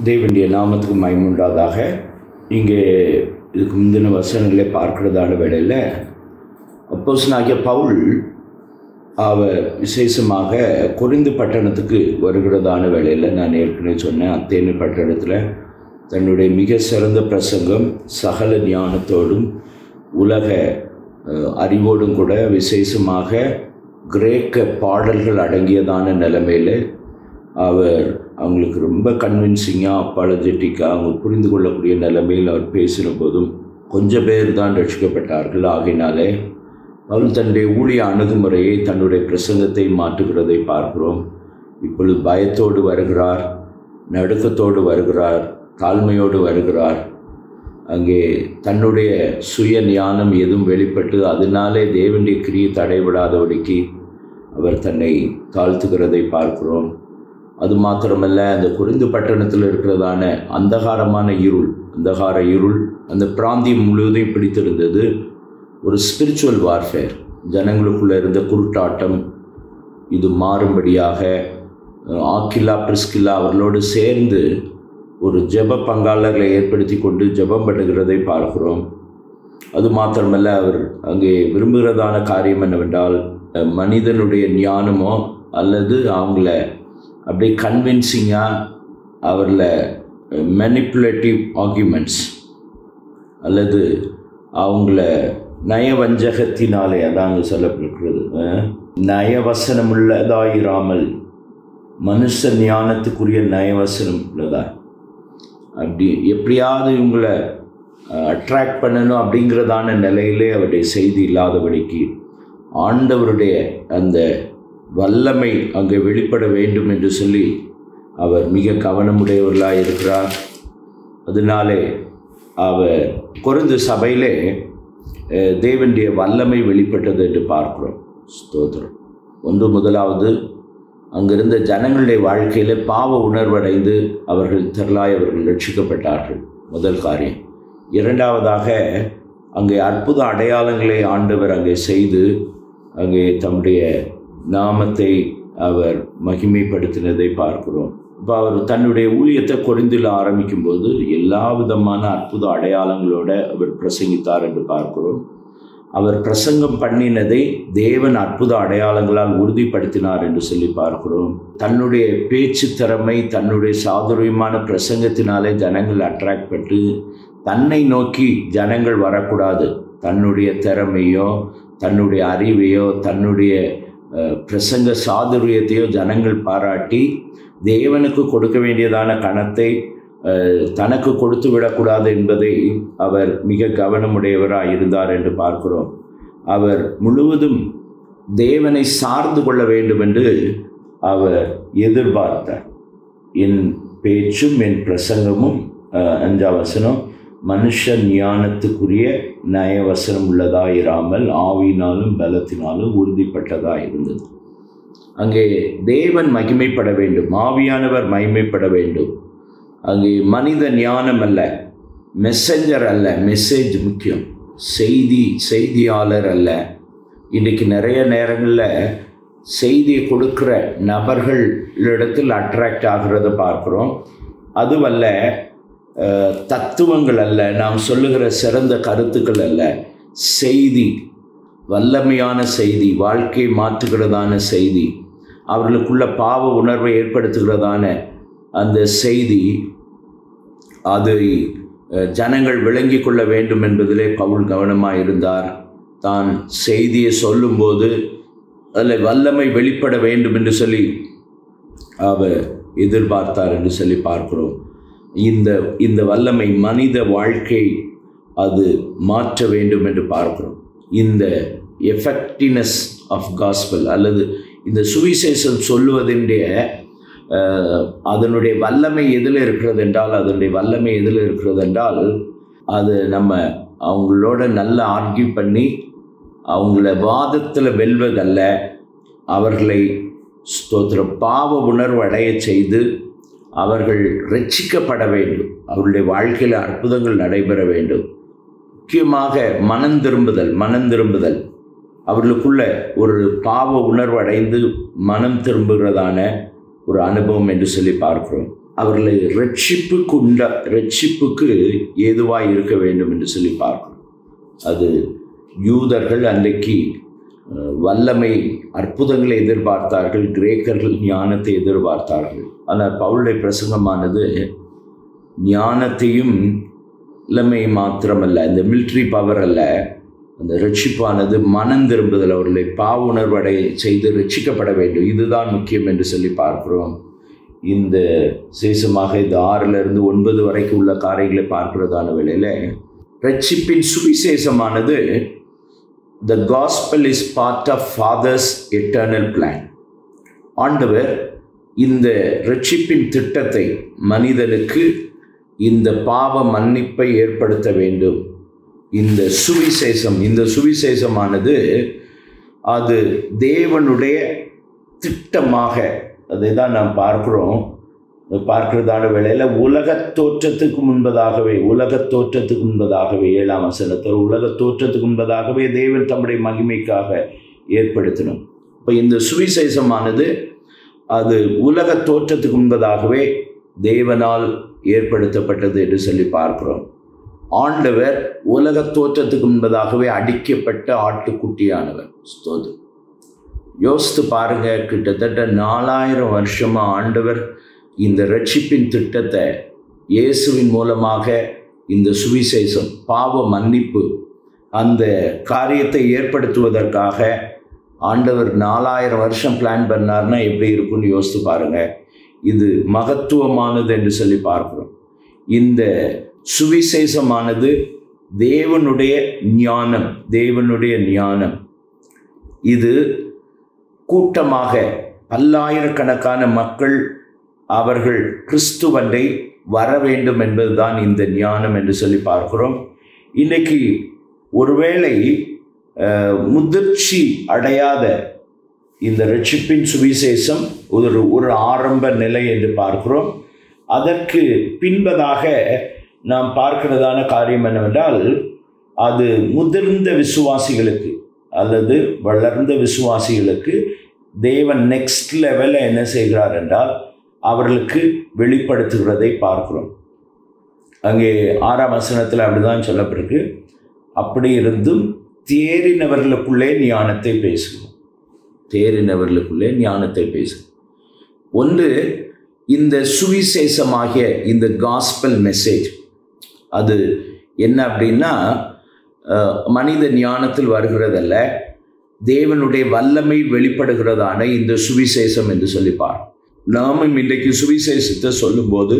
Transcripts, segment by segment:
தேவனுடைய நாமத்துக்கு மயமுண்டாதாக இங்கே இதுக்கு முந்தின வசனங்களை பார்க்கிறதான வேளையில் அப்போஸ்தலனாகிய பவுல் அவர் விசேஷமாக கொரிந்து பட்டணத்துக்கு வருகிறதான வேளையில் நான் ஏற்கனவே சொன்னேன் அத்தேனு பட்டணத்தில் தன்னுடைய மிக சிறந்த பிரசங்கம் சகல ஞானத்தோடும் உலக அஹ், அறிவோடும் கூட விசேஷமாக கிரேக்க பாடல்கள் அடங்கியதான நிலைமையில் அவர் அவங்களுக்கு ரொம்ப கன்வின்சிங்காக அப்பாலஜெட்டிக்காக அவங்க புரிந்து கொள்ளக்கூடிய நிலைமையில் அவர் பேசின போதும் கொஞ்சம் பேர் தான் ரட்சிக்கப்பட்டார்கள் ஆகையினாலே அவள் தன்னுடைய ஊழிய அணுகுமுறையை தன்னுடைய பிரசங்கத்தை மாற்றுகிறதை பார்க்கிறோம் இப்பொழுது பயத்தோடு வருகிறார் நடுக்கத்தோடு வருகிறார் தாழ்மையோடு வருகிறார் அங்கே தன்னுடைய சுய ஞானம் எதுவும் வெளிப்பட்டு அதனாலே தேவனுடைய கிரியை தடைபடாதபடிக்கு அவர் தன்னை தாழ்த்துகிறதை பார்க்கிறோம் அது மாத்திரமல்ல அந்த குறிந்து பட்டணத்தில் இருக்கிறதான அந்தகாரமான இருள் அந்தகார இருள் அந்த பிராந்தியம் முழுவதையும் பிடித்திருந்தது ஒரு ஸ்பிரிச்சுவல் வார்ஃபேர் ஜனங்களுக்குள்ளே இருந்த குருட்டாட்டம் இது மாறும்படியாக அஹ், ஆக்கில்லா பிரிஸ்கில்லா அவர்களோடு சேர்ந்து ஒரு ஜெப பங்காளர்களை ஏற்படுத்தி கொண்டு ஜெபம் பண்ணுகிறதை பார்க்கிறோம் அது மாத்திரமல்ல அவர் அங்கே விரும்புகிறதான காரியம் என்னவென்றால் அஹ், மனிதனுடைய ஞானமோ அல்லது அவங்கள அப்படியே கன்வின்சிங்காக அவரில் மெனிப்புலேட்டிவ் ஆர்குமெண்ட்ஸ் அல்லது அவங்கள நயவஞ்சகத்தினாலே அதான் அங்கே சொல்லப்பட்டிருக்கிறது அஹ், நயவசனமுள்ளதாயிராமல் மனுஷ ஞானத்துக்குரிய நயவசனம் உள்ளதா அப்படி எப்படியாவது இவங்களை அட்ராக்ட் பண்ணணும் அப்படிங்கிறதான நிலையிலே அவருடைய செய்தி இல்லாதபடிக்கு ஆண்டவருடைய அந்த வல்லமை அங்கே வெளிப்பட வேண்டும் என்று சொல்லி அவர் மிக கவனமுடையவர்களாக இருக்கிறார் அதனாலே அவர் கொருந்து சபையிலே அஹ், தேவனுடைய வல்லமை வெளிப்பட்டது என்று பார்க்கிறோம் ஸ்தோத்திரம் ஒன்று முதலாவது அங்கிருந்த ஜனங்களுடைய வாழ்க்கையில் பாவ உணர்வடைந்து அவர்கள் திரளாய் அவர்கள் ரட்சிக்கப்பட்டார்கள் முதல் காரியம் இரண்டாவதாக அங்கே அற்புத அடையாளங்களை ஆண்டவர் அங்கே செய்து அங்கே தம்முடைய நாமத்தை அவர் மகிமைப்படுத்தினதை பார்க்கிறோம் இப்போ அவர் தன்னுடைய ஊழியத்தை கொரிந்தில் ஆரம்பிக்கும்போது எல்லா விதமான அற்புத அடையாளங்களோட அவர் பிரசங்கித்தார் என்று பார்க்கிறோம் அவர் பிரசங்கம் பண்ணினதை தேவன் அற்புத அடையாளங்களால் உறுதிப்படுத்தினார் என்று சொல்லி பார்க்கிறோம் தன்னுடைய பேச்சு திறமை தன்னுடைய சாதுரியமான பிரசங்கத்தினாலே ஜனங்கள் அட்ராக்ட் பட்டு தன்னை நோக்கி ஜனங்கள் வரக்கூடாது தன்னுடைய திறமையோ தன்னுடைய அறிவையோ தன்னுடைய அஹ், பிரசங்க சாதுரியத்தையோ ஜனங்கள் பாராட்டி தேவனுக்கு கொடுக்க வேண்டியதான கணத்தை அஹ், தனக்கு கொடுத்து விடக்கூடாது என்பதை அவர் மிக கவனமுடையவராக இருந்தார் என்று பார்க்கிறோம் அவர் முழுவதும் தேவனை சார்ந்து கொள்ள வேண்டும் என்று அவர் எதிர்பார்த்தார் என் பேச்சும் என் பிரசங்கமும் அஹ், அஞ்சாம் வசனம் மனுஷ ஞானத்துக்குரிய நயவசனம் உள்ளதாயிராமல் ஆவியினாலும் பலத்தினாலும் உறுதிப்பட்டதாக இருந்தது அங்கே தேவன் மகிமைப்பட வேண்டும் ஆவியானவர் மகிமைப்பட வேண்டும் அங்கே மனித ஞானம் அல்ல மெசஞ்சர் அல்ல மெசேஜ் முக்கியம் செய்தி செய்தியாளர் அல்ல இன்றைக்கி நிறைய நேரங்களில் செய்தியை கொடுக்குற நபர்களிடத்தில் அட்ராக்ட் ஆகிறத பார்க்குறோம் அதுவல்ல அஹ், தத்துவங்கள் அல்ல நாம் சொல்லுகிற சிறந்த கருத்துக்கள் அல்ல செய்தி வல்லமையான செய்தி வாழ்க்கையை மாற்றுகிறதான செய்தி அவர்களுக்குள்ள பாவ உணர்வை ஏற்படுத்துகிறதான அந்த செய்தி அதை அஹ், ஜனங்கள் விளங்கி கொள்ள வேண்டும் என்பதிலே பவுல் கவனமாக இருந்தார் தான் செய்தியை சொல்லும்போது அதில் வல்லமை வெளிப்பட வேண்டும் என்று சொல்லி அவர் எதிர்பார்த்தார் என்று சொல்லி பார்க்கிறோம் இந்த இந்த வல்லமை மனித வாழ்க்கை அது மாற்ற வேண்டும் என்று பார்க்கிறோம் இந்த எஃபெக்டினஸ் ஆஃப் காஸ்பல் அல்லது இந்த சுவிசேஷம் சொல்லுவதனுடைய அஹ், அதனுடைய வல்லமை எதில் இருக்கிறது என்றால் அதனுடைய வல்லமை எதில் இருக்கிறது என்றால் அது நம்ம அவங்களோட நல்லா ஆர்கியூ பண்ணி அவங்கள வாதத்தில் வெல்வதல்ல அவர்களை ஸ்தோத்திர பாவ உணர்வு அடைய செய்து அவர்கள் ரட்சிக்கப்பட வேண்டும் அவருடைய வாழ்க்கையில் அற்புதங்கள் நடைபெற வேண்டும் முக்கியமாக மனம் திரும்புதல் மனம் திரும்புதல் அவர்களுக்குள்ள ஒரு பாவ உணர்வு அடைந்து மனம் திரும்புகிறதான ஒரு அனுபவம் என்று சொல்லி பார்க்கிறோம் அவர்களை ரட்சிப்புக்கு உண்ட ரட்சிப்புக்கு ஏதுவாய் இருக்க வேண்டும் என்று சொல்லி பார்க்கணும் அது யூதர்கள் அன்றைக்கு அஹ், வல்லமை அற்புதங்களை எதிர்பார்த்தார்கள் கிரேக்கர்கள் ஞானத்தை எதிர்பார்த்தார்கள் ஆனால் பவுளுடைய பிரசங்கமானது ஞானத்தையும் இளமை மாத்திரமல்ல இந்த மிலிட்ரி பவர் அல்ல அந்த ரட்சிப்பானது மனம் திரும்புதல் அவர்களை பாவ உணர்வடை செய்து ரட்சிக்கப்பட வேண்டும் இதுதான் முக்கியம் என்று சொல்லி பார்க்கிறோம் இந்த சேஷமாக இந்த ஆறுல இருந்து ஒன்பது வரைக்கும் உள்ள காரியங்களை பார்க்கிறதான வேளையில ரட்சிப்பின் சுவிசேஷமானது the gospel is part of Father's eternal plan ஆண்டவர் இந்த ரட்சிப்பின் திட்டத்தை மனிதனுக்கு இந்த பாவ மன்னிப்பை ஏற்படுத்த வேண்டும் இந்த சுவிசேஷம் இந்த சுவிசேஷமானது அது தேவனுடைய திட்டமாக அதை தான் நாம் பார்க்கிறோம் பார்க்கிறதான வேளையில் உலகத் தோற்றத்துக்கு முன்பதாகவே உலகத் தோற்றத்துக்கு முன்பதாகவே ஏழாம் வசனத்தில் உலகத் தோற்றத்துக்கு முன்பதாகவே தேவன் தம்முடைய மகிமைக்காக ஏற்படுத்தணும் இப்போ இந்த சுவிசேஷமானது அது உலக தோற்றத்துக்கு முன்பதாகவே தேவனால் ஏற்படுத்தப்பட்டது என்று சொல்லி பார்க்கிறோம் ஆண்டவர் உலக தோற்றத்துக்கு முன்பதாகவே அடிக்கப்பட்ட ஆட்டுக்குட்டியானவர் ஸ்தோது யோசித்து பாருங்க கிட்டத்தட்ட நாலாயிரம் வருஷமா ஆண்டவர் இந்த ரட்சிப்பின் திட்டத்தை இயேசுவின் மூலமாக இந்த சுவிசேஷம் பாவ மன்னிப்பு அந்த காரியத்தை ஏற்படுத்துவதற்காக ஆண்டவர் நாலாயிரம் வருஷம் பிளான் பண்ணார்னா எப்படி இருக்கும்னு யோசித்து பாருங்க இது மகத்துவமானது என்று சொல்லி பார்க்கிறோம் இந்த சுவிசேஷமானது தேவனுடைய ஞானம் தேவனுடைய ஞானம் இது கூட்டமாக பல்லாயிரக்கணக்கான மக்கள் அவர்கள் கிறிஸ்துவண்டை வர வேண்டும் என்பதுதான் இந்த ஞானம் என்று சொல்லி பார்க்கிறோம் இன்னைக்கு ஒருவேளை அஹ், முதிர்ச்சி அடையாத இந்த ரட்சிப்பின் சுவிசேஷம் ஒரு ஒரு ஆரம்ப நிலை என்று பார்க்கிறோம் அதற்கு பின்பதாக நாம் பார்க்கிறதான காரியம் என்னவென்றால் அது முதிர்ந்த விசுவாசிகளுக்கு அல்லது வளர்ந்த விசுவாசிகளுக்கு தேவன் நெக்ஸ்ட் லெவலில் என்ன செய்கிறார் என்றால் அவர்களுக்கு வெளிப்படுத்துகிறதை பார்க்கிறோம் அங்கே ஆறாம் வசனத்தில் அப்படிதான் சொல்லப்பட்டிருக்கு அப்படி இருந்தும் தேறினவர்களுக்குள்ளே ஞானத்தை பேசுகிறோம் தேறினவர்களுக்குள்ளே ஞானத்தை பேசுகிறோம் ஒன்று இந்த சுவிசேஷமாகிய இந்த காஸ்பல் மெசேஜ் அது என்ன அப்படின்னா அஹ், மனித ஞானத்தில் வருகிறதல்ல தேவனுடைய வல்லமை வெளிப்படுகிறதான இந்த சுவிசேஷம் என்று சொல்லிப்பார் நாமும் இன்றைக்கு சுவிசேஷத்தை சொல்லும்போது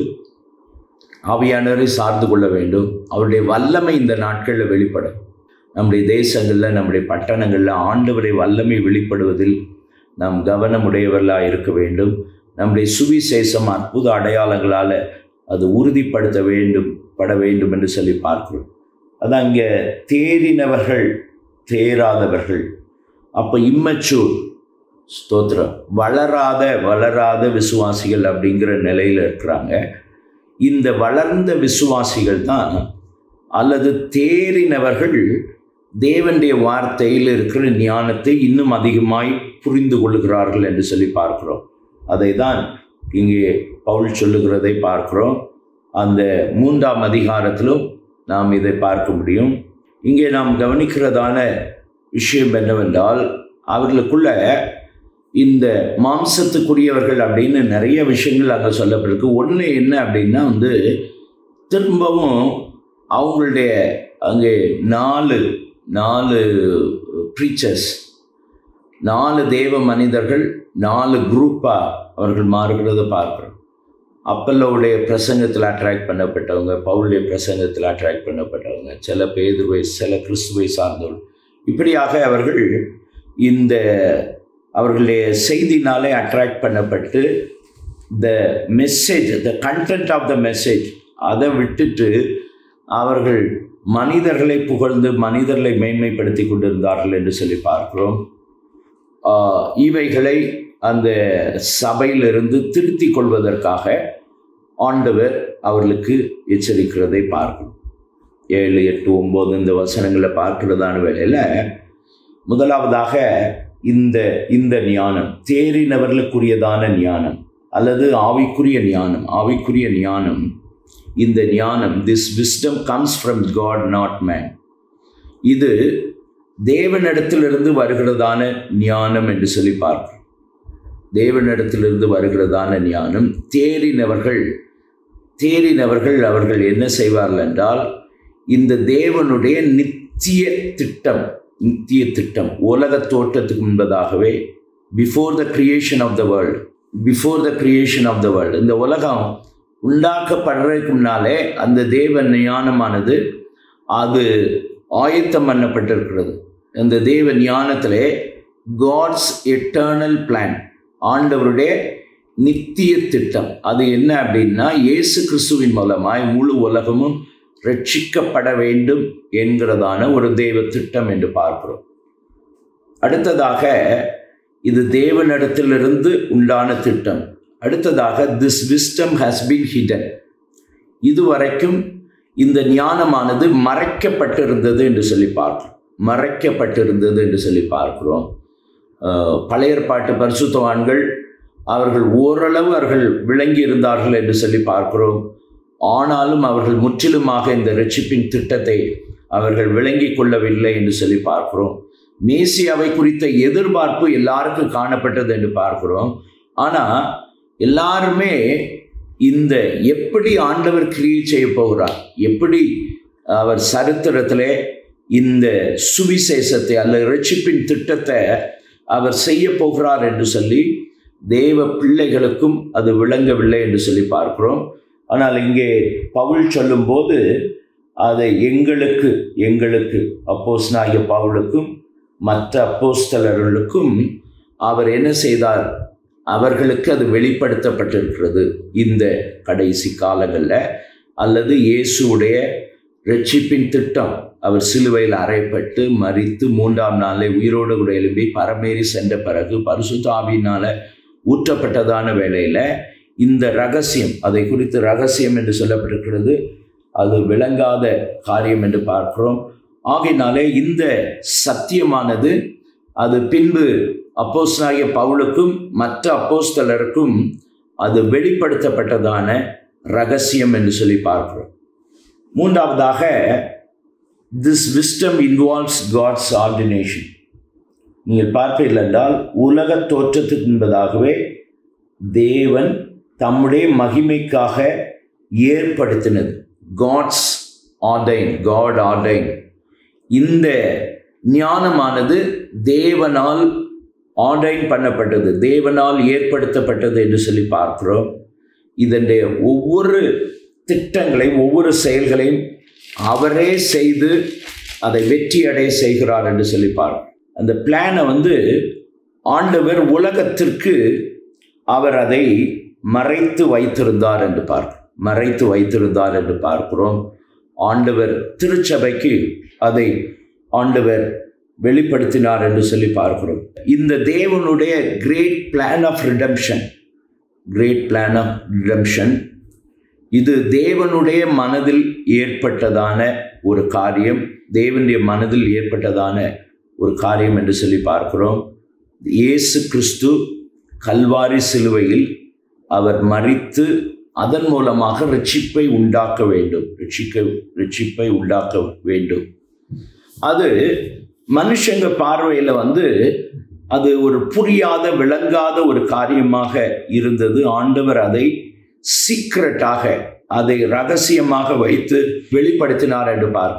ஆவியானவரை சார்ந்து கொள்ள வேண்டும் அவருடைய வல்லமை இந்த நாட்களில் வெளிப்படும் நம்முடைய தேசங்களில் நம்முடைய பட்டணங்களில் ஆண்டவரை வல்லமை வெளிப்படுவதில் நாம் கவனமுடையவர்களாக இருக்க வேண்டும் நம்முடைய சுவிசேஷம் அற்புத அடையாளங்களால் அது உறுதிப்படுத்த வேண்டும் பட வேண்டும் என்று சொல்லி பார்க்கிறோம் அது அங்கே தேறினவர்கள் தேராதவர்கள் அப்போ இம்மச்சூர் ஸ்தோத்திரம் வளராத வளராத விசுவாசிகள் அப்படிங்கிற நிலையில் இருக்கிறாங்க இந்த வளர்ந்த விசுவாசிகள் தான் அல்லது தேறினவர்கள் தேவனுடைய வார்த்தையில் இருக்கிற ஞானத்தை இன்னும் அதிகமாய் புரிந்து கொள்கிறார்கள் என்று சொல்லி பார்க்கிறோம் அதை தான் இங்கே பவுல் சொல்லுகிறதை பார்க்கிறோம் அந்த மூன்றாம் அதிகாரத்திலும் நாம் இதை பார்க்க முடியும் இங்கே நாம் கவனிக்கிறதான விஷயம் என்னவென்றால் அவர்களுக்குள்ள இந்த மாம்சத்துக்குரியவர்கள் அப்படின்னு நிறைய விஷயங்கள் அங்கே சொல்லப்பட்டிருக்கு ஒன்று என்ன அப்படின்னா வந்து திரும்பவும் அவங்களுடைய அங்கே நாலு நாலு ப்ரீச்சர்ஸ் நாலு தேவ மனிதர்கள் நாலு குரூப்பாக அவர்கள் மாறுகிறத பார்க்குறோம் அப்பல்லோடைய பிரசங்கத்தில் அட்ராக்ட் பண்ணப்பட்டவங்க பவுளுடைய பிரசங்கத்தில் அட்ராக்ட் பண்ணப்பட்டவங்க சில பேதுவை சில கிறிஸ்துவை சார்ந்தவர்கள் இப்படியாக அவர்கள் இந்த அவர்களுடைய செய்தினாலே அட்ராக்ட் பண்ணப்பட்டு the message the content of the message அதை விட்டுட்டு அவர்கள் மனிதர்களை புகழ்ந்து மனிதர்களை மேன்மைப்படுத்தி கொண்டிருந்தார்கள் என்று சொல்லி பார்க்கிறோம் ஆஹ் இவைகளை அந்த சபையிலிருந்து திருத்திக் கொள்வதற்காக ஆண்டவர் அவர்களுக்கு எச்சரிக்கிறதை பார்க்கணும் ஏழு எட்டு ஒம்பது இந்த வசனங்களை பார்க்கிறதான வேளையில் முதலாவதாக இந்த இந்த ஞானம் தேறினவர்களுக்குரியதான ஞானம் அல்லது ஆவிக்குரிய ஞானம் ஆவிக்குரிய ஞானம் இந்த ஞானம் this wisdom comes from God not man இது தேவனிடத்திலிருந்து வருகிறதான ஞானம் என்று சொல்லி பார்க்கிறோம் தேவனிடத்திலிருந்து வருகிறதான ஞானம் தேறினவர்கள் தேறினவர்கள் அவர்கள் என்ன செய்வார்கள் என்றால் இந்த தேவனுடைய நித்திய திட்டம் நித்திய திட்டம் உலக தோற்றத்துக்கு முன்பதாகவே before the creation of the world before the creation of the world இந்த உலகம் உண்டாக்கப்படுறதுக்கு முன்னாலே அந்த தேவ ஞானமானது அது ஆயத்தம் பண்ணப்பட்டிருக்கிறது அந்த தேவ ஞானத்திலே காட்ஸ் எட்டர்னல் பிளான் ஆண்டவருடைய நித்திய திட்டம் அது என்ன அப்படின்னா இயேசு கிறிஸ்துவின் மூலமாய் முழு உலகமும் ரட்சிக்கப்பட வேண்டும் என்கிறதான ஒரு தெய்வ திட்டம் என்று பார்க்கிறோம் அடுத்ததாக இது தேவனிடத்திலிருந்து உண்டான திட்டம் அடுத்ததாக this wisdom has been hidden இதுவரைக்கும் இந்த ஞானமானது மறைக்கப்பட்டிருந்தது என்று சொல்லி பார்க்கிறோம் மறைக்கப்பட்டிருந்தது என்று சொல்லி பார்க்கிறோம் பழைய ஏற்பாட்டு பரிசுத்தவான்கள் அவர்கள் ஓரளவு அவர்கள் விளங்கி இருந்தார்கள் என்று சொல்லி பார்க்கிறோம் ஆனாலும் அவர்கள் முற்றிலுமாக இந்த ரட்சிப்பின் திட்டத்தை அவர்கள் விளங்கி கொள்ளவில்லை என்று சொல்லி பார்க்கிறோம் மேசியாவை குறித்த எதிர்பார்ப்பு எல்லாருக்கும் காணப்பட்டது என்று பார்க்கிறோம் ஆனால் எல்லாருமே இந்த எப்படி ஆண்டவர் கிரியை செய்ய போகிறார் எப்படி அவர் சரித்திரத்தில் இந்த சுவிசேஷத்தை அல்லது ரட்சிப்பின் திட்டத்தை அவர் செய்ய போகிறார் என்று சொல்லி தேவ பிள்ளைகளுக்கும் அது விளங்கவில்லை என்று சொல்லி பார்க்கிறோம் ஆனால் இங்கே பவுல் சொல்லும்போது அதை எங்களுக்கு எங்களுக்கு அப்போஸ்னாகிய பவுலுக்கும் மற்ற அப்போஸ்தலர்களுக்கும் அவர் என்ன செய்தார் அவர்களுக்கு அது வெளிப்படுத்தப்பட்டிருக்கிறது இந்த கடைசி காலங்களில் அல்லது இயேசுடைய ரட்சிப்பின் திட்டம் அவர் சிலுவையில் அறைப்பட்டு மறித்து மூன்றாம் நாளை உயிரோடு கூட எழுப்பி பரமேறி சென்ற பிறகு பரிசுத்தாவினால ஊற்றப்பட்டதான வேளையில் இந்த ரகசியம் அதை குறித்து ரகசியம் என்று சொல்லப்பட்டிருக்கிறது அது விளங்காத காரியம் என்று பார்க்கிறோம் ஆகையினாலே இந்த சத்தியமானது அது பின்பு அப்போஸ்தலாகிய பவுலுக்கும் மற்ற அப்போஸ்தலருக்கும் அது வெளிப்படுத்தப்பட்டதான ரகசியம் என்று சொல்லி பார்க்கிறோம் மூன்றாவதாக this wisdom involves God's ordination நீங்கள் பார்ப்பீர்கள் என்றால் உலக தோற்றத்துக்கு என்பதாகவே தேவன் தம்முடைய மகிமைக்காக ஏற்படுத்தினது காட்ஸ் ஆர்டைன் காட் ஆர்டைன் இந்த ஞானமானது தேவனால் ஆர்டைன் பண்ணப்பட்டது தேவனால் ஏற்படுத்தப்பட்டது என்று சொல்லி பார்க்கிறோம் இதனுடைய ஒவ்வொரு திட்டங்களையும் ஒவ்வொரு செயல்களையும் அவரே செய்து அதை வெற்றி அடைய செய்கிறார் என்று சொல்லி பார்க்கிறோம் அந்த பிளானை வந்து ஆண்டவர் உலகத்திற்கு அவர் அதை மறைத்து வைத்திருந்தார் என்று பார்க்கிறோம் மறைத்து வைத்திருந்தார் என்று பார்க்கிறோம் ஆண்டவர் திருச்சபைக்கு அதை ஆண்டவர் வெளிப்படுத்தினார் என்று சொல்லி பார்க்கிறோம் இந்த தேவனுடைய great plan of redemption great plan of redemption இது தேவனுடைய மனதில் ஏற்பட்டதான ஒரு காரியம் தேவனுடைய மனதில் ஏற்பட்டதான ஒரு காரியம் என்று சொல்லி பார்க்கிறோம் இயேசு கிறிஸ்து கல்வாரி சிலுவையில் அவர் மறித்து அதன் மூலமாக ரட்சிப்பை உண்டாக்க வேண்டும் ரட்சிக்க ரட்சிப்பை உண்டாக்க வேண்டும் அது மனுஷங்க பார்வையில் வந்து அது ஒரு புரியாத விளங்காத ஒரு காரியமாக இருந்தது ஆண்டவர் அதை சீக்ரெட்டாக அதை ரகசியமாக வைத்து வெளிப்படுத்தினார் என்று பார்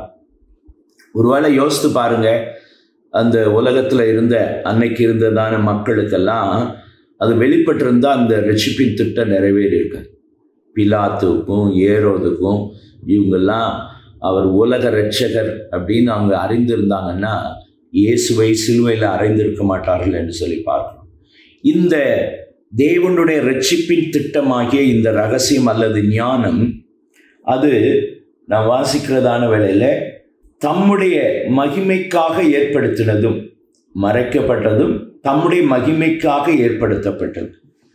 ஒருவேளை யோசித்து பாருங்க அந்த உலகத்தில் இருந்த அன்னைக்கு இருந்ததான மக்களுக்கெல்லாம் அது வெளிப்பட்டிருந்தால் அந்த ரட்சிப்பின் திட்டம் நிறைவேறி இருக்காது பிலாத்துக்கும் ஏரோதுக்கும் இவங்கெல்லாம் அவர் உலக ரட்சகர் அப்படின்னு அவங்க அறிந்திருந்தாங்கன்னா இயேசுவை சிலுவையில் அறிந்திருக்க மாட்டார்கள் என்று சொல்லி பார்க்கணும் இந்த தேவனுடைய ரட்சிப்பின் திட்டமாகிய இந்த ரகசியம் அல்லது ஞானம் அது நான் வாசிக்கிறதான வேளையில் தம்முடைய மகிமைக்காக ஏற்படுத்தினதும் மறைக்கப்பட்டதும் தம்முடைய மகிமைக்காக ஏற்படுத்தப்பட்டது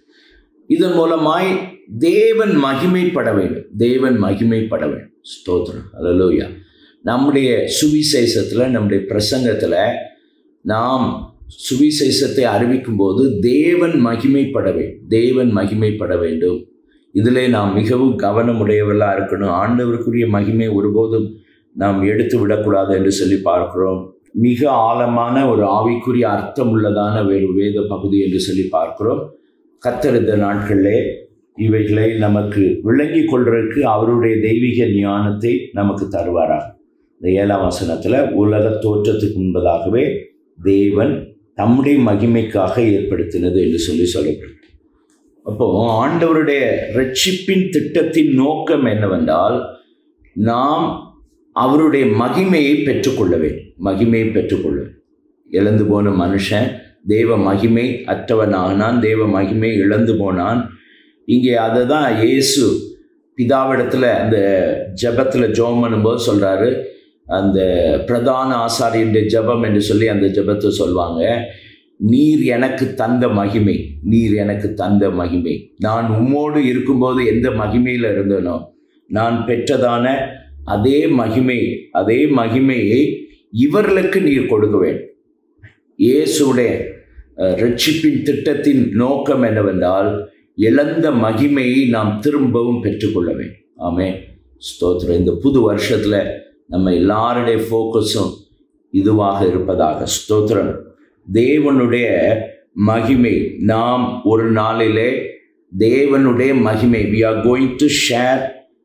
இதன் மூலமாய் தேவன் மகிமைப்பட வேண்டும் தேவன் மகிமைப்பட வேண்டும் ஸ்தோத்திரம் அலலூயா நம்முடைய சுவிசேஷத்தில் நம்முடைய பிரசங்கத்தில் நாம் சுவிசேஷத்தை அறிவிக்கும் போது தேவன் மகிமைப்பட வேண்டும் தேவன் மகிமைப்பட வேண்டும் இதிலே நாம் மிகவும் கவனமுடையவர்களாக இருக்கணும் ஆண்டவருக்குரிய மகிமை ஒருபோதும் நாம் எடுத்து விடக்கூடாது என்று சொல்லி பார்க்கிறோம் மிக ஆழமான ஒரு ஆவிக்குரிய அர்த்தம் உள்ளதான வேறு வேத பகுதி என்று சொல்லி பார்க்கிறோம் கத்தர் இந்த நாட்களிலே இவைகளை நமக்கு விளங்கி கொள்றதுக்கு அவருடைய தெய்வீக ஞானத்தை நமக்கு தருவாராக இந்த ஏழாம் வசனத்தில் உலக தோற்றத்துக்கு முன்பதாகவே தேவன் தம்முடைய மகிமைக்காக ஏற்படுத்தினது என்று சொல்லி சொல்லப்படுது அப்போ ஆண்டவருடைய ரட்சிப்பின் திட்டத்தின் நோக்கம் என்னவென்றால் நாம் அவருடைய மகிமையை பெற்றுக்கொள்ள வேண்டும் மகிமையை பெற்றுக்கொள்ள வேண்டும் இழந்து போன மனுஷன் தேவ மகிமை அற்றவனானான் தேவ மகிமை இழந்து போனான் இங்கே அதை தான் இயேசு பிதாவிடத்தில் அந்த ஜபத்தில் ஜோம் பண்ணும்போது சொல்கிறாரு அந்த பிரதான ஆசாரியனுடைய ஜபம் என்று சொல்லி அந்த ஜபத்தை சொல்லுவாங்க நீர் எனக்கு தந்த மகிமை நீர் எனக்கு தந்த மகிமை நான் உம்மோடு இருக்கும்போது எந்த மகிமையில் இருந்தனோ நான் பெற்றதான அதே மகிமை அதே மகிமையை இவர்களுக்கு நீர் கொடுக்க வேண்டும் இயேசுடைய ரட்சிப்பின் திட்டத்தின் நோக்கம் என்னவென்றால் இழந்த மகிமையை நாம் திரும்பவும் பெற்றுக்கொள்ள வேண்டும் ஆமே ஸ்தோத்திரம் இந்த புது வருஷத்தில் நம்ம எல்லாருடைய ஃபோக்கஸும் இதுவாக இருப்பதாக ஸ்தோத்திரம் தேவனுடைய மகிமை நாம் ஒரு நாளிலே தேவனுடைய மகிமை we are going to share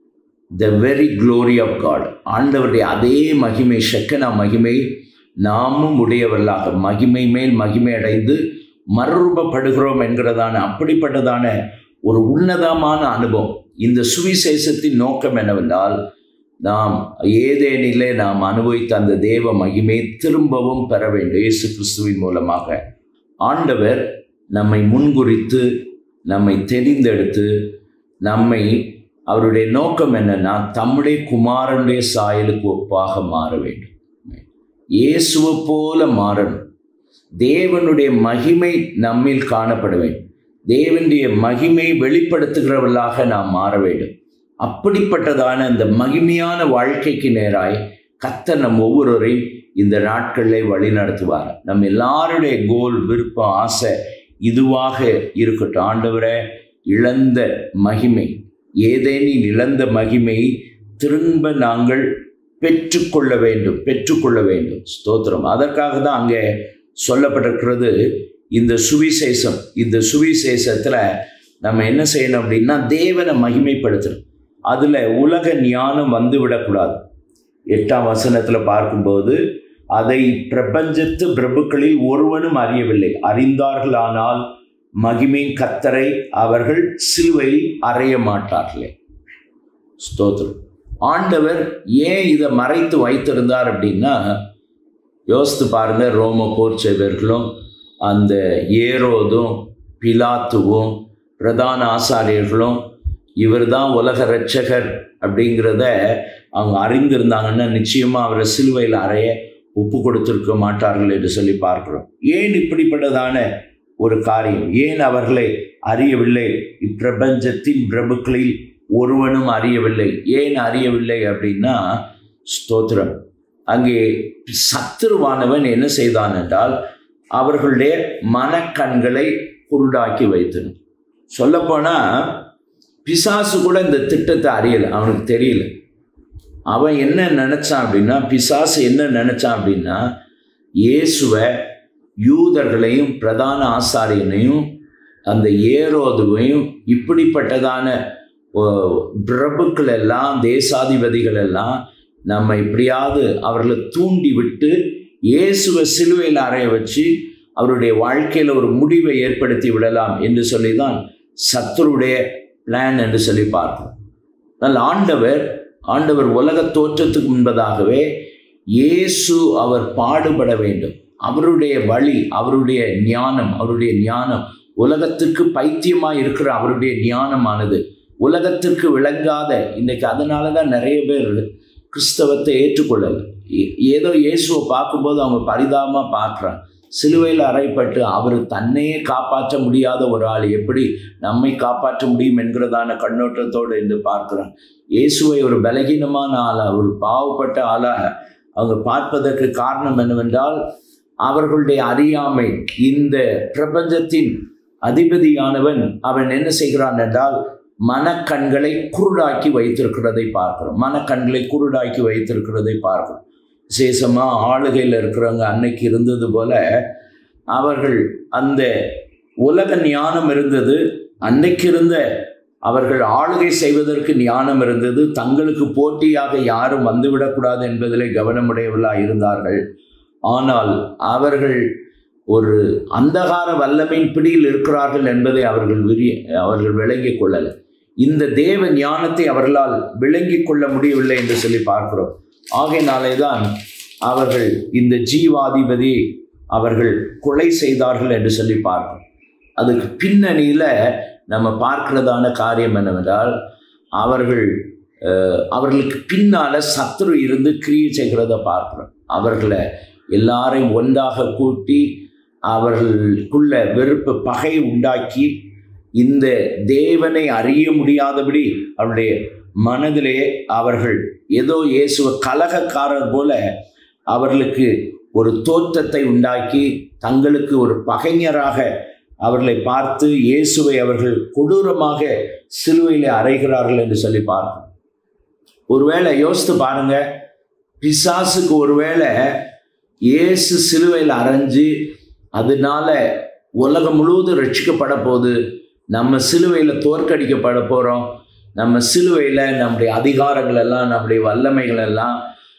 the very glory of God ஆண்டவருடைய அதே மகிமை ஷெக்கனா மகிமை நாமும் உடையவர்களாக மகிமை மேல் மகிமை அடைந்து மறுரூபப்படுகிறோம் என்கிறதான அப்படிப்பட்டதான ஒரு உன்னதமான அனுபவம் இந்த சுவிசேஷத்தின் நோக்கம் என்னவென்றால் நாம் ஏதேனிலே நாம் அனுபவித்த அந்த தேவ மகிமை திரும்பவும் பெற வேண்டும் இயேசு கிறிஸ்துவின் மூலமாக ஆண்டவர் நம்மை முன்குறித்து நம்மை தெரிந்தெடுத்து நம்மை அவருடைய நோக்கம் என்னன்னா தம்முடைய குமாரனுடைய சாயலுக்கு ஒப்பாக மாற வேண்டும் இயேசுவை போல மாறணும் தேவனுடைய மகிமை நம்மில் காணப்பட வேண்டும் தேவனுடைய மகிமை வெளிப்படுத்துகிறவர்களாக நாம் மாற வேண்டும் அப்படிப்பட்டதான அந்த மகிமையான வாழ்க்கைக்கு நேராய் கத்தர் நம் ஒவ்வொருவரையும் இந்த நாட்களில் வழி நடத்துவார் நம்ம எல்லாருடைய கோல் விருப்பம் ஆசை இதுவாக இருக்கட்டும் ஆண்டவரை இழந்த மகிமை ஏதேனின் இழந்த மகிமை திரும்ப நாங்கள் பெற்றுக்கொள்ள வேண்டும் பெற்றுக்கொள்ள வேண்டும் ஸ்தோத்திரம் அதற்காக தான் அங்கே சொல்லப்பட்டிருக்கிறது இந்த சுவிசேஷம் இந்த சுவிசேஷத்தில் நம்ம என்ன செய்யணும் அப்படின்னா தேவனை மகிமைப்படுத்தணும் அதில் உலக ஞானம் வந்து விடக்கூடாது எட்டாம் வசனத்தில் பார்க்கும்போது அதை பிரபஞ்சத்து பிரபுக்களில் ஒருவனும் அறியவில்லை அறிந்தார்களானால் மகிமையின் கத்தரை அவர்கள் சிலுவையில் அறைய மாட்டார்களே ஸ்தோத்திரம் ஆண்டவர் ஏன் இதை மறைத்து வைத்திருந்தார் அப்படின்னா யோசித்து பாருங்க ரோம போர் செய்வர்களும் அந்த ஏரோதும் பிலாத்துவும் பிரதான ஆசாரியர்களும் இவர் தான் உலக ரட்சகர் அப்படிங்கிறத அவங்க அறிந்திருந்தாங்கன்னா நிச்சயமாக அவரை சிலுவையில் அறைய ஒப்பு கொடுத்திருக்க மாட்டார்கள் என்று சொல்லி பார்க்கிறோம் ஏன் இப்படிப்பட்டதான ஒரு காரியம் ஏன் அவர்களை அறியவில்லை இப்பிரபஞ்சத்தின் பிரபுக்களில் ஒருவனும் அறியவில்லை ஏன் அறியவில்லை அப்படின்னா ஸ்தோத்திரம் அங்கே சத்துருவானவன் என்ன செய்தான் என்றால் அவர்களுடைய மனக்கண்களை குருடாக்கி வைத்தனர் சொல்லப்போனால் பிசாசு கூட இந்த திட்டத்தை அறியலை அவனுக்கு தெரியல அவன் என்ன நினச்சான் அப்படின்னா பிசாசு என்ன நினச்சான் அப்படின்னா இயேசுவை யூதர்களையும் பிரதான ஆசாரியனையும் அந்த ஏரோதுவையும் இப்படிப்பட்டதான பிரபுக்கள் எல்லாம் தேசாதிபதிகள் எல்லாம் நம்ம எப்படியாவது அவர்களை தூண்டி விட்டு இயேசுவை சிலுவையில் அறைய வச்சு அவருடைய வாழ்க்கையில் ஒரு முடிவை ஏற்படுத்தி விடலாம் என்று சொல்லி தான் சத்துருடைய பிளான் என்று சொல்லி பார்க்கிறோம் ஆனால் ஆண்டவர் ஆண்டவர் உலக தோற்றத்துக்கு முன்பதாகவே இயேசு அவர் பாடுபட வேண்டும் அவருடைய வழி அவருடைய ஞானம் அவருடைய ஞானம் உலகத்துக்கு பைத்தியமாக இருக்கிற அவருடைய ஞானமானது உலகத்திற்கு விளங்காத இன்னைக்கு அதனால தான் நிறைய பேர் கிறிஸ்தவத்தை ஏற்றுக்கொள்ளலை ஏதோ இயேசுவை பார்க்கும்போது அவங்க பரிதாபமாக பார்க்குறாங்க சிலுவையில் அறைப்பட்டு அவர் தன்னையே காப்பாற்ற முடியாத ஒரு ஆள் எப்படி நம்மை காப்பாற்ற முடியும் என்கிறதான கண்ணோட்டத்தோடு என்று பார்க்குறாங்க இயேசுவை ஒரு பலகீனமான ஆளாக ஒரு பாவப்பட்ட ஆளாக அவங்க பார்ப்பதற்கு காரணம் என்னவென்றால் அவர்களுடைய அறியாமை இந்த பிரபஞ்சத்தின் அதிபதியானவன் அவன் என்ன செய்கிறான் என்றால் மனக்கண்களை குருடாக்கி வைத்திருக்கிறதை பார்க்கிறோம் மனக்கண்களை குருடாக்கி வைத்திருக்கிறதை பார்க்கிறோம் விசேஷமாக ஆளுகையில் இருக்கிறவங்க அன்னைக்கு இருந்தது போல அவர்கள் அந்த உலக ஞானம் இருந்தது அன்னைக்கு இருந்த அவர்கள் ஆளுகை செய்வதற்கு ஞானம் இருந்தது தங்களுக்கு போட்டியாக யாரும் வந்துவிடக்கூடாது என்பதிலே கவனமுடையவர்களாக இருந்தார்கள் ஆனால் அவர்கள் ஒரு அந்தகார வல்லமையின் பிடியில் இருக்கிறார்கள் என்பதை அவர்கள் விரிய அவர்கள் விளங்கிக் கொள்ளலை இந்த தேவ ஞானத்தை அவர்களால் விளங்கிக் கொள்ள முடியவில்லை என்று சொல்லி பார்க்கிறோம் ஆகையினாலே தான் அவர்கள் இந்த ஜீவாதிபதி அவர்கள் கொலை செய்தார்கள் என்று சொல்லி பார்க்கிறோம் அதுக்கு பின்னணியில் நம்ம பார்க்கிறதான காரியம் என்னவென்றால் அவர்கள் அவர்களுக்கு பின்னால சத்ரு இருந்து கிரியை செய்கிறத பார்க்கிறோம் அவர்களை எல்லாரையும் ஒன்றாக கூட்டி அவர்களுக்குள்ள வெறுப்பு பகை உண்டாக்கி இந்த தேவனை அறிய முடியாதபடி அவருடைய மனதிலே அவர்கள் ஏதோ இயேசுவ கலகக்காரர் போல அவர்களுக்கு ஒரு தோற்றத்தை உண்டாக்கி தங்களுக்கு ஒரு பகைஞராக அவர்களை பார்த்து இயேசுவை அவர்கள் கொடூரமாக சிலுவையில் அறைகிறார்கள் என்று சொல்லி பார்ப்போம் ஒருவேளை யோசித்து பாருங்க பிசாசுக்கு ஒருவேளை இயேசு சிலுவையில் அரைஞ்சு அதனால உலகம் முழுவதும் ரட்சிக்கப்பட போகுது நம்ம சிலுவையில் தோற்கடிக்கப்பட போகிறோம் நம்ம சிலுவையில் நம்முடைய அதிகாரங்கள் எல்லாம் நம்முடைய வல்லமைகள் எல்லாம்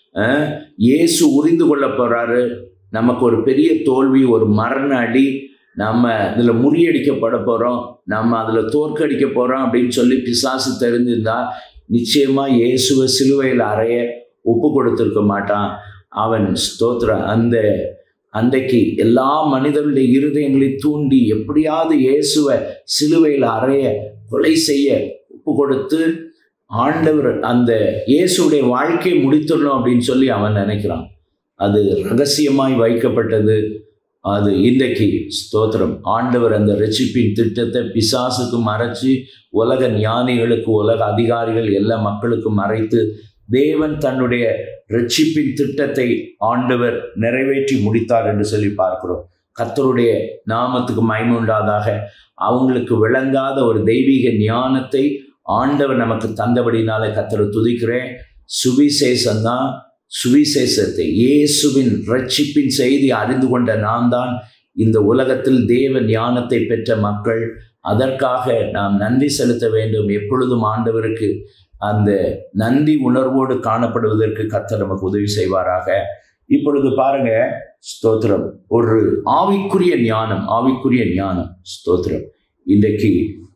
இயேசு உறிந்து கொள்ள போகிறாரு நமக்கு ஒரு பெரிய தோல்வி ஒரு மரண அடி நம்ம இதில் முறியடிக்கப்பட போகிறோம் நம்ம அதில் தோற்கடிக்க போகிறோம் அப்படின்னு சொல்லி பிசாசு தெரிஞ்சிருந்தா நிச்சயமாக இயேசுவை சிலுவையில் அறைய ஒப்பு கொடுத்துருக்க மாட்டான் அவன் ஸ்தோத்திர அந்த அன்றைக்கு எல்லா மனிதர்களுடைய இருதயங்களை தூண்டி எப்படியாவது இயேசுவை சிலுவையில் அறைய கொலை செய்ய ஒப்பு கொடுத்து ஆண்டவர் அந்த இயேசுடைய வாழ்க்கையை முடித்துடணும் அப்படின்னு சொல்லி அவன் நினைக்கிறான் அது ரகசியமாய் வைக்கப்பட்டது அது இன்றைக்கு ஸ்தோத்திரம் ஆண்டவர் அந்த ரட்சிப்பின் திட்டத்தை பிசாசுக்கு மறைச்சு உலக ஞானிகளுக்கு உலக அதிகாரிகள் எல்லா மக்களுக்கும் மறைத்து தேவன் தன்னுடைய ரட்சிப்பின் திட்டத்தை ஆண்டவர் நிறைவேற்றி முடித்தார் என்று சொல்லி பார்க்கிறோம் கத்தருடைய நாமத்துக்கு மயம உண்டாதாக அவங்களுக்கு விளங்காத ஒரு தெய்வீக ஞானத்தை ஆண்டவர் நமக்கு தந்தபடினால கத்தரை துதிக்கிறேன் சுவிசேஷம் தான் சுவிசேஷத்தை இயேசுவின் ரட்சிப்பின் செய்தி அறிந்து கொண்ட நான் தான் இந்த உலகத்தில் தேவ ஞானத்தை பெற்ற மக்கள் அதற்காக நாம் நன்றி செலுத்த வேண்டும் எப்பொழுதும் ஆண்டவருக்கு அந்த நன்றி உணர்வோடு காணப்படுவதற்கு கத்தர் நமக்கு உதவி செய்வாராக இப்பொழுது பாருங்க ஸ்தோத்திரம் ஒரு ஆவிக்குரிய ஞானம் ஆவிக்குரிய ஞானம் ஸ்தோத்திரம் இன்றைக்கு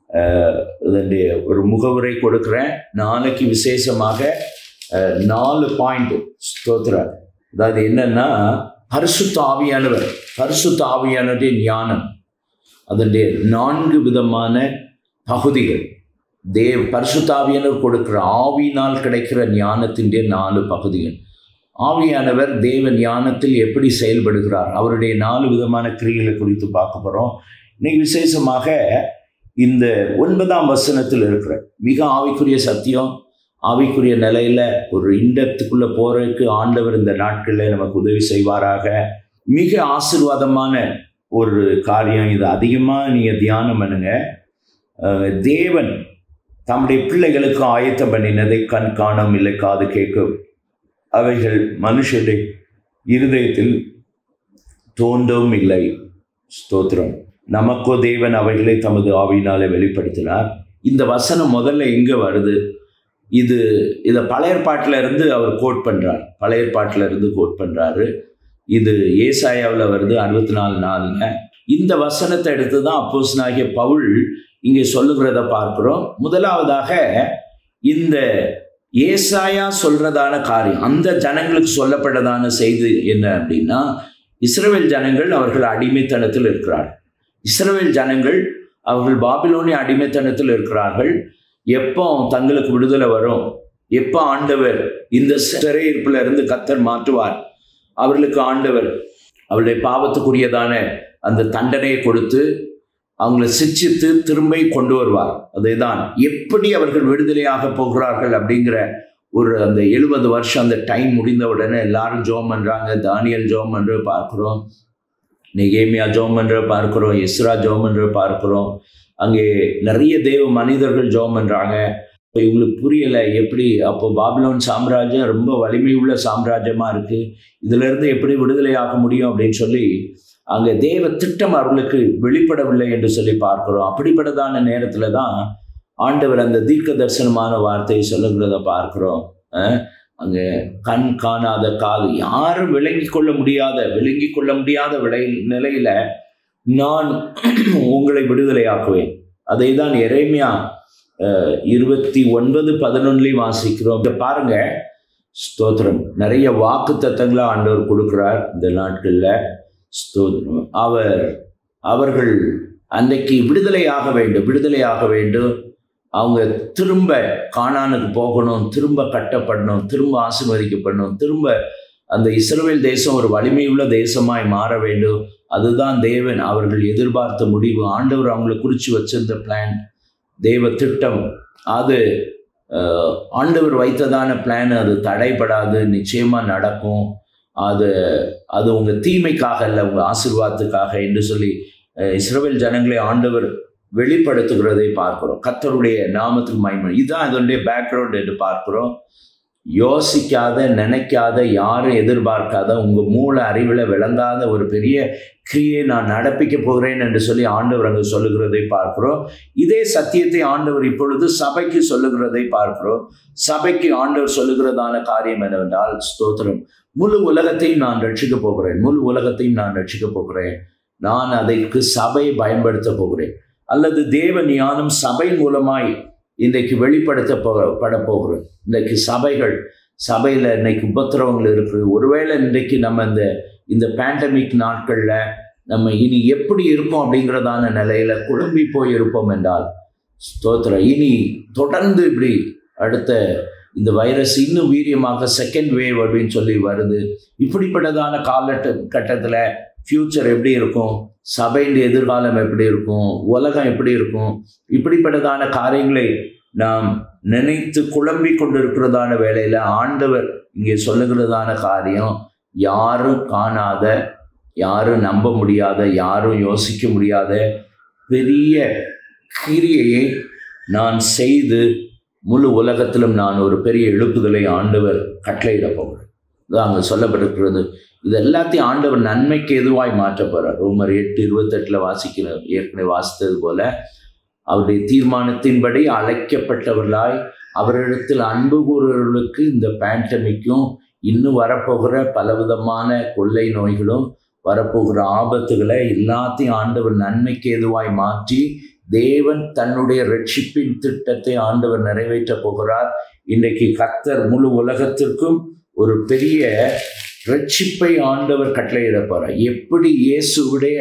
இதனுடைய ஒரு முகவுரை கொடுக்குறேன் நாளைக்கு விசேஷமாக நாலு பாயிண்ட் ஸ்தோத்திரம் அதாவது என்னன்னா பரிசுத்த ஆவியானவர் பரிசுத்த ஆவியானவருடைய ஞானம் அதனுடைய நான்கு விதமான பகுதிகள் தேவ் பரிசுத்தாவியானவர் கொடுக்கிற ஆவியினால் கிடைக்கிற ஞானத்திൻ്റെ நாலு பகுதிகள் ஆவியானவர் தேவ ஞானத்தில் எப்படி செயல்படுகிறார் அவருடைய நாலு விதமான கிரிகளை குறித்து பார்க்க போகிறோம் இன்னைக்கு விசேஷமாக இந்த ஒன்பதாம் வசனத்தில் இருக்கிற மிக ஆவிக்குரிய சத்தியம் ஆவிக்குரிய நிலையில் ஒரு இண்டத்துக்குள்ளே போகிறதுக்கு ஆண்டவர் இந்த நாட்களில் நமக்கு உதவி செய்வாராக மிக ஆசிர்வாதமான ஒரு காரியம் இது அதிகமாக நீங்கள் தியானம் பண்ணுங்க தேவன் தம்முடைய பிள்ளைகளுக்கு ஆயத்தம் பண்ணினதை கண் காணும் இல்லை காது கேட்கும் அவைகள் மனுஷருடைய இருதயத்தில் தோன்றவும் இல்லை ஸ்தோத்திரம் நமக்கோ தேவன் அவைகளை தமது ஆவியினாலே வெளிப்படுத்தினார் இந்த வசனம் முதல்ல எங்கே வருது இது இதை பழைய பாட்டில் இருந்து அவர் கோட் பண்ணுறார் பழைய பாட்டில் இருந்து கோட் பண்ணுறாரு இது ஏசாயாவில் வருது அறுபத்தி நாலு நாளில் இந்த வசனத்தை எடுத்து தான் அப்போஸ்னாகிய பவுல் இங்கே சொல்லுகிறத பார்க்குறோம் முதலாவதாக இந்த ஏசாயா சொல்றதான காரியம் அந்த ஜனங்களுக்கு சொல்லப்பட்டதான செய்தி என்ன அப்படின்னா இஸ்ரேல் ஜனங்கள் அவர்கள் அடிமைத்தனத்தில் இருக்கிறார்கள் இஸ்ரேல் ஜனங்கள் அவர்கள் பாபிலோனிய அடிமைத்தனத்தில் இருக்கிறார்கள் எப்போ தங்களுக்கு விடுதலை வரும் எப்போ ஆண்டவர் இந்த சிறையிருப்பில் இருந்து கத்தர் மாற்றுவார் அவர்களுக்கு ஆண்டவர் அவருடைய பாவத்துக்குரியதான அந்த தண்டனையை கொடுத்து அவங்கள சிச்சித்து திரும்ப கொண்டு வருவார் அதேதான் எப்படி அவர்கள் விடுதலையாக போகிறார்கள் அப்படிங்கிற ஒரு அந்த எழுபது வருஷம் அந்த டைம் முடிந்த உடனே எல்லாரும் ஜோம் பண்ணுறாங்க தானியல் ஜோம் என்று பார்க்குறோம் நெகேமியா ஜோம் என்ற பார்க்கிறோம் எஸ்ரா ஜோம் என்று பார்க்கிறோம் அங்கே நிறைய தேவ மனிதர்கள் ஜோம் பண்றாங்க இப்போ இவங்களுக்கு புரியலை எப்படி அப்போ பாபிலோன் சாம்ராஜ்யம் ரொம்ப வலிமை உள்ள சாம்ராஜ்யமாக இருக்குது இதிலிருந்து எப்படி விடுதலை ஆக முடியும் அப்படின்னு சொல்லி அங்கே தேவ திட்டம் அவர்களுக்கு வெளிப்படவில்லை என்று சொல்லி பார்க்கிறோம் அப்படிப்பட்டதான நேரத்தில் தான் ஆண்டவர் அந்த தீர்க்க தரிசனமான வார்த்தையை சொல்லுகிறத பார்க்கிறோம் அஹ் அங்கே கண் காணாத காது யாரும் விளங்கி கொள்ள முடியாத விளங்கி கொள்ள முடியாத விலை நிலையில நான் உங்களை விடுதலையாக்குவேன் அதை தான் எரேமியா அஹ், இருபத்தி ஒன்பது பதினொன்னுலையும் வாசிக்கிறோம் இங்க பாருங்க ஸ்தோத்திரம் நிறைய வாக்கு தத்தங்களை ஆண்டவர் கொடுக்கிறார் இந்த நாட்களில் ஸ்தோத்திரம் அவர் அவர்கள் அன்றைக்கு விடுதலையாக வேண்டும் விடுதலையாக வேண்டும் அவங்க திரும்ப கானானுக்கு போகணும் திரும்ப கட்டப்படணும் திரும்ப ஆசீர்வதிக்கப்படணும் திரும்ப அந்த இஸ்ரவேல் தேசம் ஒரு வலிமையுள்ள தேசமாய் மாற வேண்டும் அதுதான் தேவன் அவர்கள் எதிர்பார்த்த முடிவு ஆண்டவர் அவங்களை குறித்து வச்சிருந்த பிளான் தேவ திட்டம் அது அஹ், ஆண்டவர் வைத்ததான பிளான் அது தடைபடாது நிச்சயமாக நடக்கும் அது அது உங்கள் தீமைக்காக இல்லை உங்கள் ஆசீர்வாதத்துக்காக என்று சொல்லி அஹ், இஸ்ரவேல் ஜனங்களை ஆண்டவர் வெளிப்படுத்துகிறதை பார்க்கிறோம் கர்த்தருடைய நாமத்துக்கு மகிமை இதுதான் அதனுடைய பேக்ரவுண்ட் என்று பார்க்கிறோம் யோசிக்காத நினைக்காத யாரும் எதிர்பார்க்காத உங்கள் மூளை அறிவில் விளங்காத ஒரு பெரிய கிரியை நான் நடப்பிக்க போகிறேன் என்று சொல்லி ஆண்டவர் அங்கு சொல்லுகிறதை பார்க்கிறோம் இதே சத்தியத்தை ஆண்டவர் இப்பொழுது சபைக்கு சொல்லுகிறதை பார்க்கிறோம் சபைக்கு ஆண்டவர் சொல்லுகிறதான காரியம் என்னவென்றால் ஸ்தோத்திரம் முழு உலகத்தையும் நான் ரட்சிக்க போகிறேன் முழு உலகத்தையும் நான் ரட்சிக்க போகிறேன் நான் அதற்கு சபையை பயன்படுத்த போகிறேன் அல்லது தேவ ஞானம் சபை மூலமாய் இன்றைக்கு வெளிப்படுத்த போ பட போகிறோம் இன்றைக்கு சபைகள் சபையில் இன்னைக்கு உபத்திரவங்கள் இருக்குது ஒருவேளை இன்றைக்கு நம்ம இந்த இந்த பேண்டமிக் நாட்களில் நம்ம இனி எப்படி இருப்போம் அப்படிங்கிறதான நிலையில் குழம்பி போய் இருப்போம் என்றால் ஸ்தோத்திரம் இனி தொடர்ந்து இப்படி அடுத்த இந்த வைரஸ் இன்னும் வீரியமாக செகண்ட் வேவ் அப்படின்னு சொல்லி வருது இப்படிப்பட்டதான காலட்ட கட்டத்தில் ஃப்யூச்சர் எப்படி இருக்கும் சபையின் எதிர்காலம் எப்படி இருக்கும் உலகம் எப்படி இருக்கும் இப்படிப்பட்டதான காரியங்களை நாம் நினைத்து குழம்பி கொண்டிருக்கிறதான வேளையில் ஆண்டவர் இங்கே சொல்லுகிறதான காரியம் யாரும் காணாத யாரும் நம்ப முடியாத யாரும் யோசிக்க முடியாத பெரிய கிரியையை நான் செய்து முழு உலகத்திலும் நான் ஒரு பெரிய எழுப்புதலை ஆண்டவர் கட்டளையிட போகிறேன் இது அங்கே சொல்லப்பட்டிருக்கிறது இது எல்லாத்தையும் ஆண்டவர் நன்மைக்கு எதுவாய் மாற்ற போகிறார் ரோமர் எட்டு இருபத்தெட்டில் வாசிக்கிற ஏற்கனவே வாசித்தது போல அவருடைய தீர்மானத்தின்படி அழைக்கப்பட்டவர்களாய் அவரிடத்தில் அன்பு கூறுவர்களுக்கு இந்த பேண்டமிக்கும் இன்னும் வரப்போகிற பலவிதமான கொள்ளை நோய்களும் வரப்போகிற ஆபத்துகளை எல்லாத்தையும் ஆண்டவர் நன்மைக்கு எதுவாய் மாற்றி தேவன் தன்னுடைய ரட்சிப்பின் திட்டத்தை ஆண்டவர் நிறைவேற்ற போகிறார் இன்றைக்கு கர்த்தர் முழு உலகத்திற்கும் ஒரு பெரிய ரட்சிப்பை ஆண்டவர் கட்டளையிட போறார் எப்படி இயேசுவுடைய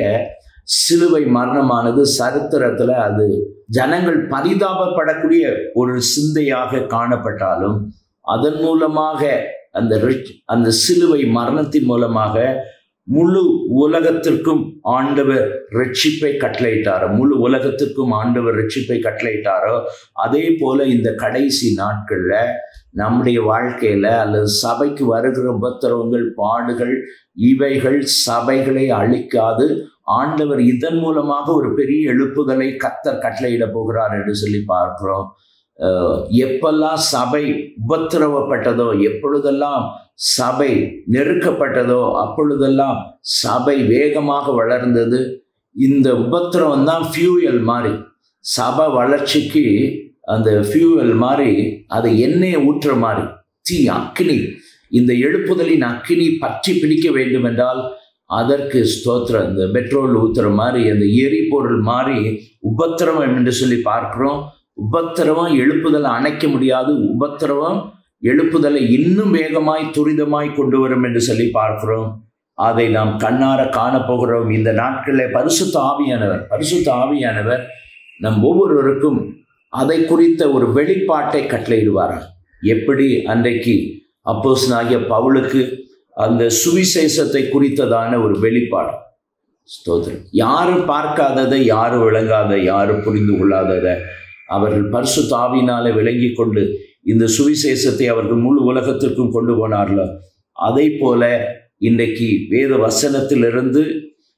சிலுவை மரணமானது சரித்திரத்துல அது ஜனங்கள் பரிதாபப்படக்கூடிய ஒரு சிந்தையாக காணப்பட்டாலும் அதன் மூலமாக அந்த ரிச்- அந்த சிலுவை மரணத்தின் மூலமாக முழு உலகத்திற்கும் ஆண்டவர் ரட்சிப்பை கட்டளையிட்டாரோ முழு உலகத்திற்கும் ஆண்டவர் ரட்சிப்பை கட்டளையிட்டாரோ அதே போல இந்த கடைசி நாட்கள்ல நம்முடைய வாழ்க்கையில அல்லது சபைக்கு வருகிற உபத்திரவங்கள் பாடுகள் இவைகள் சபைகளை அழிக்காது ஆண்டவர் இதன் மூலமாக ஒரு பெரிய எழுப்புதலை கத்தர் கட்டளையிட போகிறார் என்று சொல்லி பார்க்கிறோம் அஹ் எப்பெல்லாம் சபை உபத்திரவப்பட்டதோ எப்பொழுதெல்லாம் சபை நெருக்கப்பட்டதோ அப்பொழுதெல்லாம் சபை வேகமாக வளர்ந்தது இந்த உபத்திரவம் தான் ஃபியூயல் மாதிரி சபை வளர்ச்சிக்கு அந்த ஃபியூவல் மாதிரி அதை எண்ணெயை ஊற்றுற மாதிரி தீ அக்கினி இந்த எழுப்புதலின் அக்கினி பற்றி பிடிக்க வேண்டும் என்றால் அதற்கு ஸ்தோத்திரம் இந்த பெட்ரோல் ஊத்துற மாதிரி அந்த எரிபொருள் மாதிரி உபத்திரவம் என்று சொல்லி பார்க்கிறோம் உபத்திரவம் எழுப்புதலை அணைக்க முடியாது உபத்திரவம் எழுப்புதலை இன்னும் வேகமாய் துரிதமாய் கொண்டு வரும் என்று சொல்லி பார்க்கிறோம் அதை நாம் கண்ணார காணப்போகிறோம் இந்த நாட்களில் பரிசுத்த ஆவியானவர் பரிசுத்த ஆவியானவர் நம் ஒவ்வொருவருக்கும் அதை குறித்த ஒரு வெளிப்பாட்டை கட்டளையிடுவாரா எப்படி அன்றைக்கு அப்போஸ்தலனாகிய பவுலுக்கு அந்த சுவிசேஷத்தை குறித்ததான ஒரு வெளிப்பாடு ஸ்தோத்திரம் யாரும் பார்க்காததை யாரும் விளங்காத யாரும் புரிந்து கொள்ளாததை அவர்கள் பரிசுத்த ஆவியினாலே விளங்கி கொண்டு இந்த சுவிசேஷத்தை அவர்கள் முழு உலகத்திற்கும் கொண்டு போனார்களோ அதை போல இன்றைக்கு வேத வசனத்திலிருந்து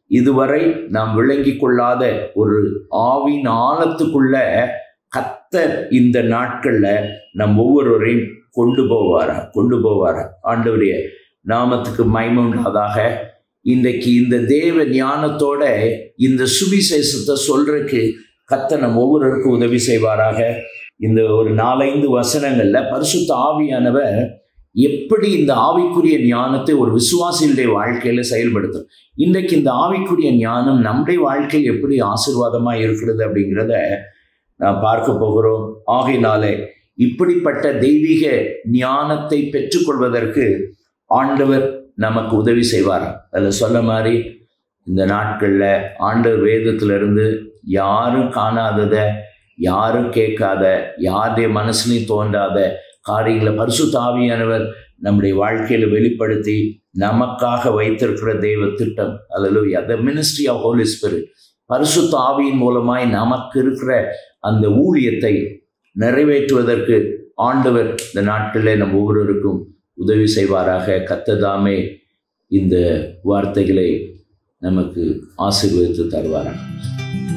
இதுவரை நாம் விளங்கி கொள்ளாத ஒரு ஆவின் ஆழத்துக்குள்ள கத்தர் இந்த நாட்கள்ல நம் ஒவ்வொருவரையும் கொண்டு போவாரா கொண்டு போவாரா ஆண்டவருடைய நாமத்துக்கு மகிமை உண்டாதாக இன்றைக்கு இந்த தேவ ஞானத்தோட இந்த சுவிசேஷத்தை சொல்றதுக்கு கத்த நம் ஒவ்வொருவருக்கும் உதவி செய்வாராக இந்த ஒரு நாலைந்து வசனங்கள்ல பரிசுத்த ஆவியானவர் எப்படி இந்த ஆவிக்குரிய ஞானத்தை ஒரு விசுவாசியுடைய வாழ்க்கையில செயல்படுத்தும் இன்றைக்கு இந்த ஆவிக்குரிய ஞானம் நம்முடைய வாழ்க்கையில் எப்படி ஆசீர்வாதமா இருக்கிறது அப்படிங்கிறத நாம் பார்க்க போகிறோம் ஆகையினாலே இப்படிப்பட்ட தெய்வீக ஞானத்தை பெற்றுக்கொள்வதற்கு ஆண்டவர் நமக்கு உதவி செய்வார் அதில் சொன்ன மாதிரி இந்த நாட்களில் ஆண்டவர் வேதத்திலிருந்து யாரும் காணாதத யாரும் கேட்காத யாருடைய மனசுலையும் தோன்றாத காரியங்களை பரிசுத்த ஆவியானவர் நம்முடைய வாழ்க்கையில் வெளிப்படுத்தி நமக்காக வைத்திருக்கிற தெய்வ திட்டம் அல்லது the ministry of Holy Spirit பரிசுத்த ஆவியின் மூலமாய் நமக்கு இருக்கிற அந்த ஊழியத்தை நிறைவேற்றுவதற்கு ஆண்டவர் இந்த நாட்களில் நம் ஒவ்வொருவருக்கும் உதவி செய்வாராக கத்ததாமே இந்த வார்த்தைகளை நமக்கு ஆசீர்வதித்து தருவாராக